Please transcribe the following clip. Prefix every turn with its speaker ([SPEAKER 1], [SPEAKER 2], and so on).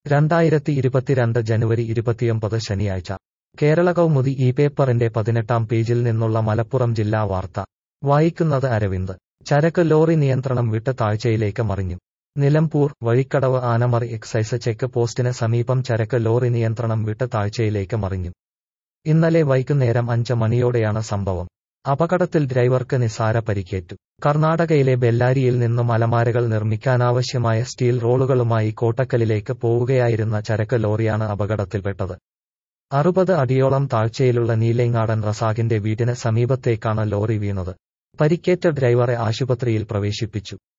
[SPEAKER 1] രണ്ടായിരത്തി ഇരുപത്തിരണ്ട് ജനുവരി ഇരുപത്തിയൊമ്പത് ശനിയാഴ്ച കേരള കൗമുദി ഈ പേപ്പറിന്റെ പതിനെട്ടാം പേജിൽ നിന്നുള്ള മലപ്പുറം ജില്ലാ വാർത്ത വായിക്കുന്നത് അരവിന്ദ് ചരക്ക് ലോറി നിയന്ത്രണം വിട്ട് താഴ്ചയിലേക്ക് മറിഞ്ഞു നിലമ്പൂർ വഴിക്കടവ് ആനമറി എക്സൈസ് ചെക്ക് പോസ്റ്റിന് സമീപം ചരക്ക് ലോറി നിയന്ത്രണം വിട്ട് താഴ്ചയിലേക്ക് മറിഞ്ഞു ഇന്നലെ വൈകുന്നേരം അഞ്ച് മണിയോടെയാണ് സംഭവം അപകടത്തിൽ ഡ്രൈവർക്ക് നിസാര പരിക്കേറ്റു കർണാടകയിലെ ബെല്ലാരിയിൽ നിന്നും അലമാരകൾ നിർമ്മിക്കാനാവശ്യമായ സ്റ്റീൽ റോളുകളുമായി കോട്ടക്കലിലേക്ക് പോവുകയായിരുന്ന ചരക്ക് ലോറിയാണ് അപകടത്തിൽപ്പെട്ടത് അറുപത് അടിയോളം താഴ്ചയിലുള്ള നീലേങ്ങാടൻ റസാഖിന്റെ വീടിന് സമീപത്തേക്കാണ് ലോറി വീണത് പരിക്കേറ്റ ഡ്രൈവറെ ആശുപത്രിയിൽ പ്രവേശിപ്പിച്ചു